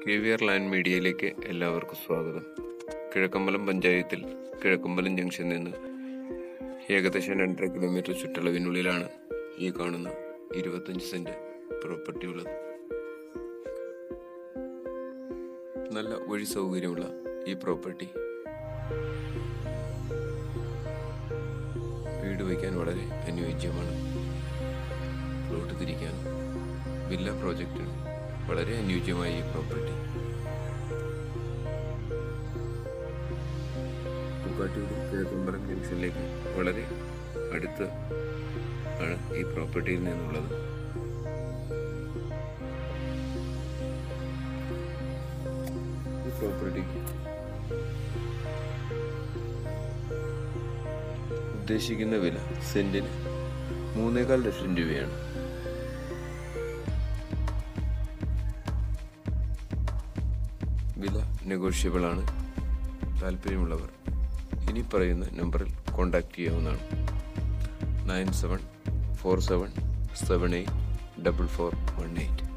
K V R land മീഡിയയിലേക്ക് എല്ലാവർക്കും സ്വാഗതം കിഴക്കമ്പലം പഞ്ചായത്തിൽ കിഴക്കമ്പലം ജംഗ്ഷനിൽ നിന്ന് ഏകദേശം രണ്ടര കിലോമീറ്റർ ചുറ്റളവിനുള്ളിലാണ് ഈ കാണുന്ന ഇരുപത്തഞ്ച് സെന്റ് പ്രോപ്പർട്ടി ഉള്ളത് നല്ല വഴി സൗകര്യമുള്ള ഈ പ്രോപ്പർട്ടി വീട് വയ്ക്കാൻ വളരെ അനുയോജ്യമാണ് പ്ലോട്ട് തിരിക്കാനും വില്ല പ്രോജക്റ്റിനും വളരെ അനുയോജ്യമായ ഈ പ്രോപ്പർട്ടി പൂക്കാട്ടൂർ കിഴക്കമ്പലം ജംഗ്ഷനിലേക്ക് വളരെ അടുത്ത് ആണ് ഈ പ്രോപ്പർട്ടിയിൽ നിന്നുള്ളത് ഈ പ്രോപ്പർട്ടിക്ക് ഉദ്ദേശിക്കുന്ന വില സെന്റിന് മൂന്നേകാൽ ലക്ഷം രൂപയാണ് വില നെഗോഷ്യബിൾ ആണ് താല്പര്യമുള്ളവർ ഇനി പറയുന്ന നമ്പറിൽ കോൺടാക്റ്റ് ചെയ്യാവുന്നതാണ് nine seven four seven seven eight double four one eight